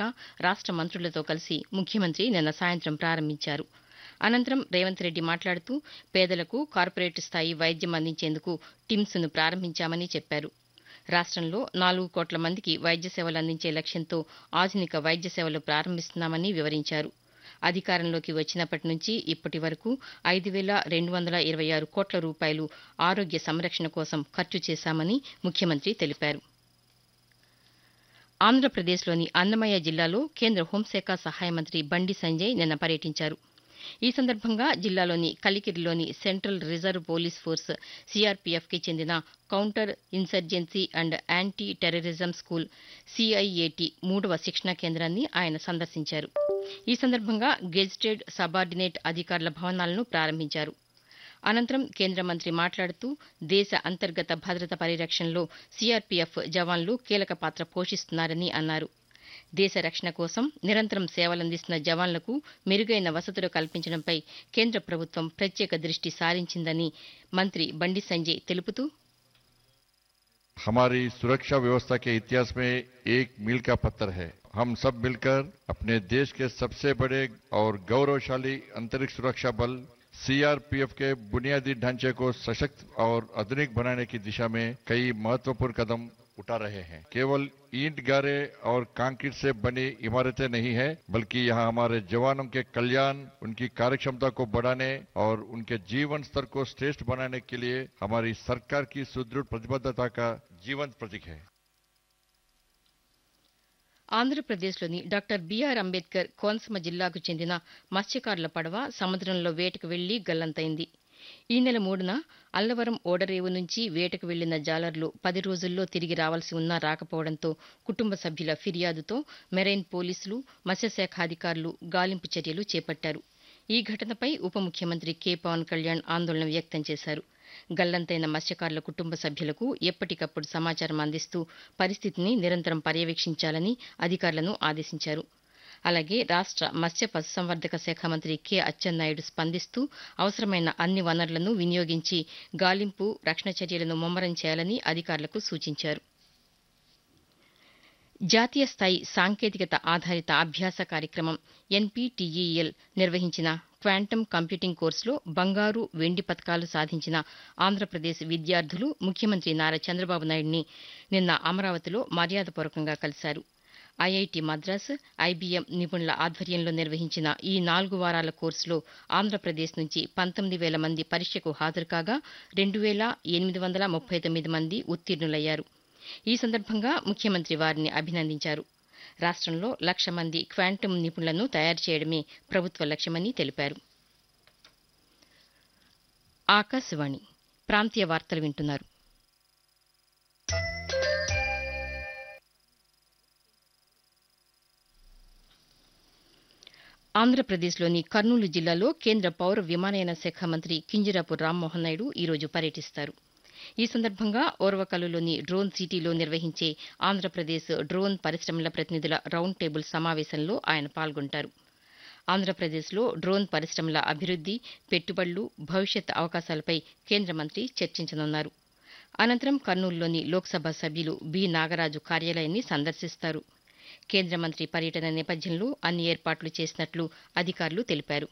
రాష్ట మంత్రులతో కలిసి ముఖ్యమంత్రి నిన్న సాయంత్రం ప్రారంభించారు అనంతరం రేవంత్ రెడ్డి మాట్లాడుతూ పేదలకు కార్పొరేట్ స్థాయి వైద్యం అందించేందుకు టిమ్స్ను ప్రారంభించామని చెప్పారు రాష్టంలో నాలుగు కోట్ల మందికి వైద్య సేవలు అందించే లక్ష్యంతో ఆధునిక వైద్య సేవలు ప్రారంభిస్తున్నామని వివరించారు అధికారంలోకి వచ్చినప్పటి నుంచి ఇప్పటి వరకు ఐదు వేల రెండు వందల ఇరవై ఆరు కోట్ల రూపాయలు ఆరోగ్య సంరక్షణ కోసం ఖర్చు చేశామని ముఖ్యమంత్రి తెలిపారు ఆంధ్రప్రదేశ్లోని అన్నమయ్య జిల్లాలో కేంద్ర హోంశాఖ సహాయ మంత్రి బండి సంజయ్ నిన్న పర్యటించారు ఈ సందర్భంగా జిల్లాలోని కలికిరిలోని సెంట్రల్ రిజర్వ్ పోలీస్ ఫోర్స్ సీఆర్పీఎఫ్కి చెందిన counter insurgency and anti terrorism school CIAT మూడవ శిక్షణా కేంద్రాన్ని ఆయన సందర్శించారు ఈ సందర్భంగా గెజిటెడ్ సబార్డినేట్ అధికారుల భవనాలను ప్రారంభించారు అనంతరం కేంద్ర మంత్రి మాట్లాడుతూ దేశ అంతర్గత భద్రత పరిరక్షణలో సీఆర్పీఎఫ్ జవాన్లు కీలక పాత్ర పోషిస్తున్నారని అన్నారు దేశ రక్షణ కోసం నిరంతరం సేవలందిస్తున్న జవాన్లకు మెరుగైన వసతులు కల్పించడంపై కేంద్ర ప్రభుత్వం ప్రత్యేక దృష్టి సారించిందని మంత్రి బండి సంజయ్ తెలుపుతూ हमारी सुरक्षा व्यवस्था के इतिहास में एक मील का पत्थर है हम सब मिलकर अपने देश के सबसे बड़े और गौरवशाली अंतरिक्ष सुरक्षा बल सीआरपीएफ के बुनियादी ढांचे को सशक्त और आधुनिक बनाने की दिशा में कई महत्वपूर्ण कदम उठा रहे हैं केवल ईंट गारे और कंक्रीट से बनी इमारतें नहीं है बल्कि यहाँ हमारे जवानों के कल्याण उनकी कार्यक्षमता को बढ़ाने और उनके जीवन स्तर को श्रेष्ठ बनाने के लिए हमारी सरकार की सुदृढ़ प्रतिबद्धता का जीवंत प्रतीक है ఆంధ్రప్రదేశ్లోని డాక్టర్ బీఆర్ అంబేద్కర్ కోనసీమ జిల్లాకు చెందిన మత్స్యకారుల పడవ సముద్రంలో వేటకు వెళ్లి గల్లంతైంది ఈ నెల మూడున అల్లవరం ఓడరేవు నుంచి వేటకు వెళ్లిన జాలర్లు పది రోజుల్లో తిరిగి రావాల్సి ఉన్నా రాకపోవడంతో కుటుంబ సభ్యుల ఫిర్యాదుతో మెరైన్ పోలీసులు మత్స్యశాఖ అధికారులు గాలింపు చర్యలు చేపట్టారు ఈ ఘటనపై ఉప ముఖ్యమంత్రి కె పవన్ కళ్యాణ్ ఆందోళన వ్యక్తం చేశారు గల్లంతైన మత్స్యకారుల కుటుంబ సభ్యులకు ఎప్పటికప్పుడు సమాచారం అందిస్తూ పరిస్థితిని నిరంతరం పర్యవేక్షించాలని అధికారులను ఆదేశించారు అలాగే రాష్ట మత్స్య పశుసంవర్ధక శాఖ మంత్రి కె అచ్చెన్నాయుడు స్పందిస్తూ అవసరమైన అన్ని వనరులను వినియోగించి గాలింపు రక్షణ చర్యలను ముమ్మరం చేయాలని అధికారులకు సూచించారు జాతీయ స్థాయి సాంకేతికత ఆధారిత అభ్యాస కార్యక్రమం ఎన్పీటీఈఎల్ నిర్వహించిన క్వాంటమ్ కంప్యూటింగ్ కోర్సులో బంగారు వెండి పతకాలు సాధించిన ఆంధ్రప్రదేశ్ విద్యార్థులు ముఖ్యమంత్రి నారా చంద్రబాబు నాయుడిని నిన్న అమరావతిలో మర్యాదపూర్వకంగా కలిశారు ఐఐటి మద్రాస్ ఐబీఎం నిపుణుల ఆధ్వర్యంలో నిర్వహించిన ఈ నాలుగు వారాల కోర్సులో ఆంధ్రప్రదేశ్ నుంచి పంతొమ్మిది వేల మంది పరీక్షకు హాజరు కాగా రెండు వేల ఎనిమిది వందల ముప్పై తొమ్మిది మంది ఉత్తీర్ణులయ్యారు ఈ సందర్భంగా ముఖ్యమంత్రి వారిని అభినందించారు రాష్ట్రంలో లక్ష మంది క్వాంటమ్ నిపుణులను తయారు చేయడమే ప్రభుత్వ లక్ష్యమని తెలిపారు ఆకాశవాణి ప్రాంతీయ వార్తలు వింటున్నారు ఆంధ్రప్రదేశ్లోని కర్నూలు జిల్లాలో కేంద్ర పౌర విమానయాన శాఖ మంత్రి కింజరాపు రామ్మోహన్ నాయుడు ఈరోజు పర్యటిస్తారు ఈ సందర్భంగా ఓర్వకల్లులోని డ్రోన్ సిటీలో నిర్వహించే ఆంధ్రప్రదేశ్ డ్రోన్ పరిశ్రమల ప్రతినిధుల రౌండ్ టేబుల్ సమావేశంలో ఆయన పాల్గొంటారు ఆంధ్రప్రదేశ్లో డ్రోన్ పరిశ్రమల అభివృద్ది పెట్టుబడులు భవిష్యత్ అవకాశాలపై కేంద్ర మంత్రి చర్చించనున్నారు అనంతరం కర్నూలులోని లోక్సభ సభ్యులు బి నాగరాజు కార్యాలయాన్ని సందర్శిస్తారు కేంద్ర మంత్రి పర్యటన నేపథ్యంలో అన్ని ఏర్పాట్లు చేసినట్లు అధికారులు తెలిపారు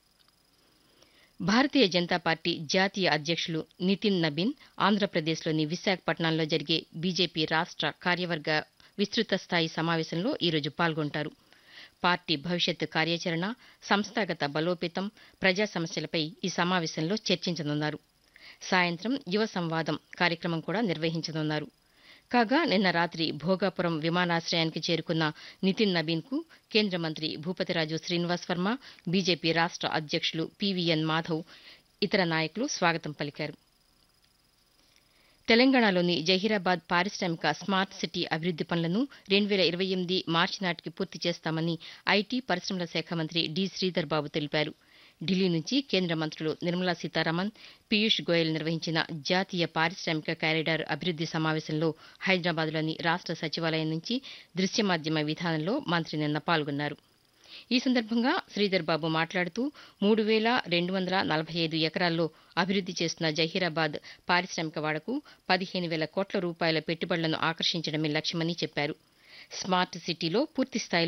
భారతీయ జనతా పార్టీ జాతీయ అధ్యక్షులు నితిన్ నబీన్ ఆంధ్రప్రదేశ్లోని విశాఖపట్నంలో జరిగే బీజేపీ రాష్ట కార్యవర్గ విస్తృత స్థాయి సమావేశంలో ఈరోజు పాల్గొంటారు పార్టీ భవిష్యత్తు కార్యాచరణ సంస్థాగత బలోపేతం ప్రజా సమస్యలపై ఈ సమావేశంలో చర్చించనున్నారు సాయంత్రం యువ సంవాదం కార్యక్రమం కూడా నిర్వహించనున్నారు కాగా నిన్న రాత్రి భోగాపురం విమానాశ్రయానికి చేరుకున్న నితిన్ నబీన్కు కేంద్ర మంత్రి భూపతిరాజు శ్రీనివాస్ వర్మ బీజేపీ రాష్ట అధ్యక్షులు పీవీఎన్ మాధవ్ ఇతర నాయకులు స్వాగతం పలికారు తెలంగాణలోని జహీరాబాద్ పారిశ్రామిక స్మార్ట్ సిటీ అభివృద్ది పనులను రెండు వేల ఇరవై ఎనిమిది మార్చి నాటికి పూర్తి చేస్తామని ఐటీ పరిశ్రమల శాఖ మంత్రి డి శ్రీధర్ బాబు తెలిపారు ఢిల్లీ నుంచి కేంద్ర మంత్రులు నిర్మలా సీతారామన్ పీయూష్ గోయల్ నిర్వహించిన జాతీయ పారిశ్రామిక కారిడార్ అభివృద్ది సమావేశంలో హైదరాబాద్లోని రాష్ట సచివాలయం నుంచి దృశ్య మాధ్యమ విధానంలో మంత్రి నిన్న పాల్గొన్నారు ఈ సందర్భంగా శ్రీధర్ బాబు మాట్లాడుతూ మూడు వేల రెండు వందల నలభై ఐదు ఎకరాల్లో అభివృద్ది చేస్తున్న జహీరాబాద్ పారిశ్రామిక వాడకు పదిహేను వేల కోట్ల రూపాయల పెట్టుబడులను ఆకర్షించడమే లక్ష్యమని చెప్పారు స్మార్ట్ సిటీలో పూర్తి స్థాయిలో